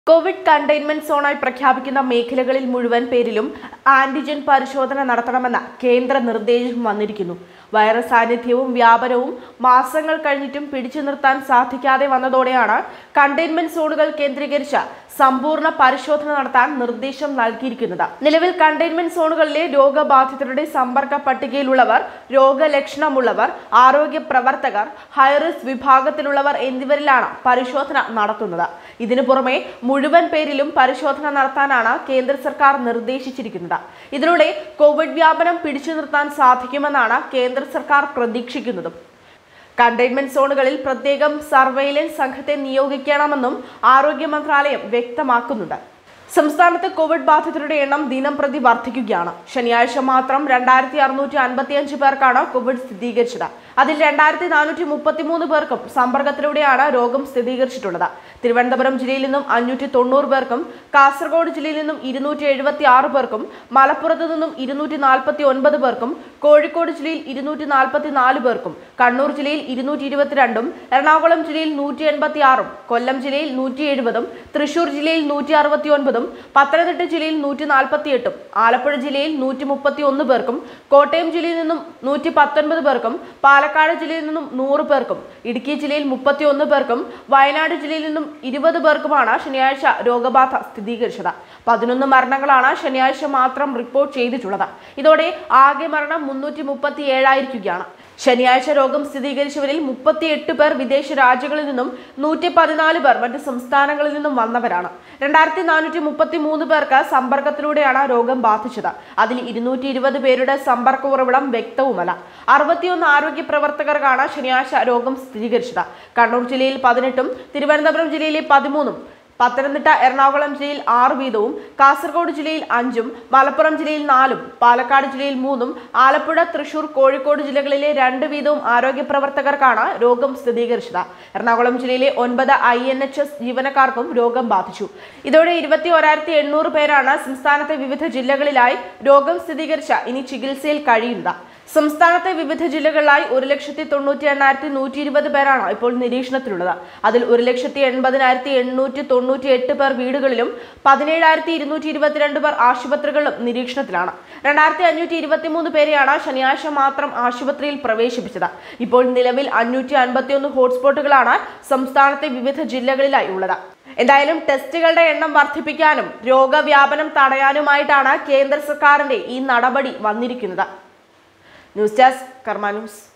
Covid containment സോണായി പ്രഖ്യാപിക്കുന്ന മേഖലകളിൽ മുഴുവൻ പേരിലും ആന്റിജൻ പരിശോധന നടത്തണമെന്ന കേന്ദ്ര നിർദ്ദേശം വന്നിരിക്കുന്നു വൈറസ് സാന്നിധ്യവും വ്യാപനവും മാസങ്ങൾ കഴിഞ്ഞിട്ടും പിടിച്ചു നിർത്താൻ സാധിക്കാതെ വന്നതോടെയാണ് കണ്ടെയ്ൻമെന്റ് സോണുകൾ കേന്ദ്രീകരിച്ച സമ്പൂർണ്ണ പരിശോധന നടത്താൻ നിർദ്ദേശം നൽകിയിരിക്കുന്നത് നിലവിൽ കണ്ടെയ്ൻമെന്റ് സോണുകളിലെ രോഗബാധിതരുടെ സമ്പർക്ക പട്ടികയിലുള്ളവർ രോഗലക്ഷണമുള്ളവർ ആരോഗ്യ പ്രവർത്തകർ ഹൈറിസ്ക് വിഭാഗത്തിലുള്ളവർ എന്നിവരിലാണ് പരിശോധന നടത്തുന്നത് ഇതിനു പുറമെ മുഴുവൻ പേരിലും പരിശോധന നടത്താനാണ് കേന്ദ്ര സർക്കാർ നിർദ്ദേശിച്ചിരിക്കുന്നത് ഇതിലൂടെ കോവിഡ് വ്യാപനം പിടിച്ചു നിർത്താൻ സാധിക്കുമെന്നാണ് കേന്ദ്ര സർക്കാർ പ്രതീക്ഷിക്കുന്നതും കണ്ടെയ്ൻമെന്റ് സോണുകളിൽ പ്രത്യേകം സർവൈലൻസ് സംഘത്തെ നിയോഗിക്കണമെന്നും ആരോഗ്യ മന്ത്രാലയം വ്യക്തമാക്കുന്നുണ്ട് സംസ്ഥാനത്ത് കോവിഡ് ബാധിതരുടെ എണ്ണം ദിനം പ്രതി വർദ്ധിക്കുകയാണ് ശനിയാഴ്ച മാത്രം രണ്ടായിരത്തി അറുന്നൂറ്റി അൻപത്തിയഞ്ച് പേർക്കാണ് കോവിഡ് സ്ഥിരീകരിച്ചത് അതിൽ രണ്ടായിരത്തി നാനൂറ്റി മുപ്പത്തിമൂന്ന് പേർക്കും സമ്പർക്കത്തിലൂടെയാണ് രോഗം സ്ഥിരീകരിച്ചിട്ടുള്ളത് തിരുവനന്തപുരം ജില്ലയിൽ നിന്നും അഞ്ഞൂറ്റി തൊണ്ണൂറ് പേർക്കും കാസർഗോഡ് ജില്ലയിൽ നിന്നും ഇരുന്നൂറ്റി എഴുപത്തി ആറ് പേർക്കും മലപ്പുറത്ത് നിന്നും ഇരുന്നൂറ്റി നാൽപ്പത്തി ഒൻപത് പേർക്കും കോഴിക്കോട് ജില്ലയിൽ ഇരുന്നൂറ്റി നാൽപ്പത്തി നാല് പേർക്കും കണ്ണൂർ ജില്ലയിൽ ഇരുന്നൂറ്റി ഇരുപത്തിരണ്ടും എറണാകുളം ജില്ലയിൽ നൂറ്റി എൺപത്തി ആറും കൊല്ലം ജില്ലയിൽ നൂറ്റി എഴുപതും തൃശൂർ ജില്ലയിൽ നൂറ്റി അറുപത്തി ഒൻപതും പത്തനംതിട്ട ജില്ലയിൽ നൂറ്റി നാൽപ്പത്തി എട്ടും ആലപ്പുഴ ജില്ലയിൽ നൂറ്റി മുപ്പത്തി ഒന്ന് പേർക്കും കോട്ടയം ജില്ലയിൽ നിന്നും നൂറ്റി പത്തൊൻപത് പേർക്കും പാലക്കാട് ജില്ലയിൽ നിന്നും നൂറ് പേർക്കും ഇടുക്കി ജില്ലയിൽ മുപ്പത്തി ഒന്ന് പേർക്കും വയനാട് ജില്ലയിൽ നിന്നും ഇരുപത് പേർക്കുമാണ് ശനിയാഴ്ച രോഗബാധ സ്ഥിരീകരിച്ചത് പതിനൊന്ന് മരണങ്ങളാണ് ശനിയാഴ്ച മാത്രം റിപ്പോർട്ട് ചെയ്തിട്ടുള്ളത് ഇതോടെ ആകെ മരണം മുന്നൂറ്റി മുപ്പത്തി ഏഴായിരിക്കുകയാണ് ശനിയാഴ്ച രോഗം സ്ഥിരീകരിച്ചവരിൽ മുപ്പത്തിയെട്ട് പേർ വിദേശ രാജ്യങ്ങളിൽ നിന്നും നൂറ്റി പതിനാല് പേർ മറ്റ് സംസ്ഥാനങ്ങളിൽ നിന്നും വന്നവരാണ് രണ്ടായിരത്തി നാനൂറ്റി മുപ്പത്തി മൂന്ന് പേർക്ക് സമ്പർക്കത്തിലൂടെയാണ് രോഗം ബാധിച്ചത് അതിൽ ഇരുന്നൂറ്റി ഇരുപത് പേരുടെ സമ്പർക്ക ഉറവിടം വ്യക്തവുമല്ല അറുപത്തിയൊന്ന് ആരോഗ്യ പ്രവർത്തകർക്കാണ് ശനിയാഴ്ച രോഗം സ്ഥിരീകരിച്ചത് കണ്ണൂർ ജില്ലയിൽ പതിനെട്ടും തിരുവനന്തപുരം ജില്ലയിലെ പതിമൂന്നും പത്തനംതിട്ട എറണാകുളം ജില്ലയിൽ ആറ് വീതവും കാസർഗോഡ് ജില്ലയിൽ അഞ്ചും മലപ്പുറം ജില്ലയിൽ നാലും പാലക്കാട് ജില്ലയിൽ മൂന്നും ആലപ്പുഴ തൃശൂർ കോഴിക്കോട് ജില്ലകളിലെ രണ്ട് വീതവും ആരോഗ്യ പ്രവർത്തകർക്കാണ് രോഗം സ്ഥിരീകരിച്ചത് എറണാകുളം ജില്ലയിലെ ഒൻപത് ഐ എൻ എച്ച് എസ് ജീവനക്കാർക്കും രോഗം ബാധിച്ചു ഇതോടെ ഇരുപത്തി ഒരായിരത്തി എണ്ണൂറ് പേരാണ് സംസ്ഥാനത്തെ വിവിധ ജില്ലകളിലായി രോഗം സ്ഥിരീകരിച്ച ഇനി ചികിത്സയിൽ കഴിയുന്നത് സംസ്ഥാനത്തെ വിവിധ ജില്ലകളിലായി ഒരു ലക്ഷത്തി തൊണ്ണൂറ്റി എണ്ണായിരത്തി നൂറ്റി ഇരുപത് പേരാണ് ഇപ്പോൾ നിരീക്ഷണത്തിലുള്ളത് അതിൽ ഒരു ലക്ഷത്തി എൺപതിനായിരത്തി എണ്ണൂറ്റി തൊണ്ണൂറ്റി എട്ട് പേർ വീടുകളിലും പതിനേഴായിരത്തി ഇരുന്നൂറ്റി ഇരുപത്തിരണ്ട് പേർ ആശുപത്രികളിലും നിരീക്ഷണത്തിലാണ് രണ്ടായിരത്തി അഞ്ഞൂറ്റി ഇരുപത്തി മൂന്ന് പേരെയാണ് ശനിയാഴ്ച മാത്രം ആശുപത്രിയിൽ പ്രവേശിപ്പിച്ചത് ഇപ്പോൾ നിലവിൽ അഞ്ഞൂറ്റി അൻപത്തിയൊന്ന് ഹോട്ട്സ്പോട്ടുകളാണ് സംസ്ഥാനത്തെ വിവിധ ജില്ലകളിലായി ഉള്ളത് എന്തായാലും ടെസ്റ്റുകളുടെ എണ്ണം വർദ്ധിപ്പിക്കാനും രോഗവ്യാപനം തടയാനുമായിട്ടാണ് കേന്ദ്ര സർക്കാരിന്റെ ഈ നടപടി വന്നിരിക്കുന്നത് ന്യൂസ് ഡെസ്ക് കർമ്മ ന്യൂസ്